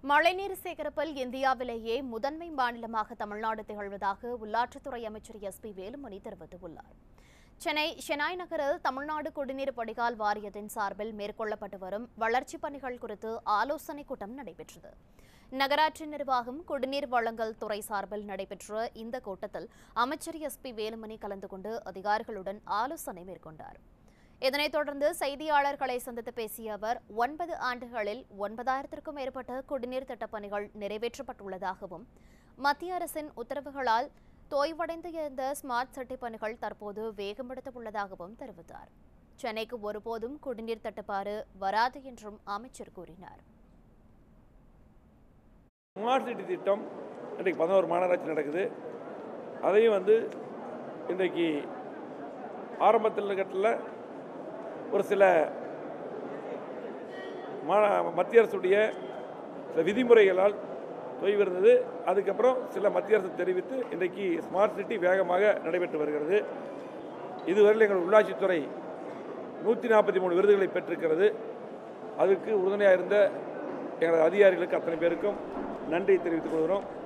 மழைநீர் சேகரிப்பில் இந்தியாவிலேயே முதன்மை மாநிலமாக தமிழ்நாடு திகழ்வதாக உள்ளாட்சித்துறை அமைச்சர் எஸ் பி வேலுமணி தெரிவித்துள்ளார் சென்னை ஷெனாய் நகரில் தமிழ்நாடு குடிநீர் வடிகால் வாரியத்தின் சார்பில் மேற்கொள்ளப்பட்டு வரும் வளர்ச்சிப் பணிகள் குறித்து ஆலோசனைக் கூட்டம் நடைபெற்றது நகராட்சி நிர்வாகம் குடிநீர் வழங்கல் துறை சார்பில் நடைபெற்ற இந்த கூட்டத்தில் அமைச்சர் எஸ் பி வேலுமணி கலந்து கொண்டு அதிகாரிகளுடன் ஆலோசனை மேற்கொண்டார் இதனைத் தொடர்ந்து செய்தியாளர்களை சந்தித்து பேசிய அவர் ஒன்பது ஆண்டுகளில் ஒன்பதாயிரத்திற்கும் மேற்பட்ட குடிநீர் திட்டப் பணிகள் நிறைவேற்றப்பட்டுள்ளதாகவும் மத்திய அரசின் உத்தரவுகளால் தோய்வடைந்து இருந்த ஸ்மார்ட் சிட்டி பணிகள் தற்போது வேகமெடுத்து உள்ளதாகவும் தெரிவித்தார் சென்னைக்கு ஒருபோதும் குடிநீர் தட்டுப்பாடு வராது என்றும் அமைச்சர் கூறினார் ஸ்மார்ட் சிட்டி திட்டம் இன்றைக்கு பதினோரு மாநகராட்சி நடக்குது அதையும் வந்து இன்றைக்கு ஆரம்பத்தில் கட்டில் ஒரு சில மா மத்திய அரசுடைய சில விதிமுறைகளால் தொய்விருந்தது அதுக்கப்புறம் சில மத்திய அரசு தெரிவித்து இன்றைக்கு ஸ்மார்ட் சிட்டி வேகமாக நடைபெற்று வருகிறது இதுவரையில் எங்கள் உள்ளாட்சித்துறை நூற்றி நாற்பத்தி மூணு விருதுகளை பெற்றிருக்கிறது அதுக்கு உறுதுணையாக இருந்த எங்களது அதிகாரிகளுக்கு அத்தனை பேருக்கும் நன்றி தெரிவித்துக் கொள்கிறோம்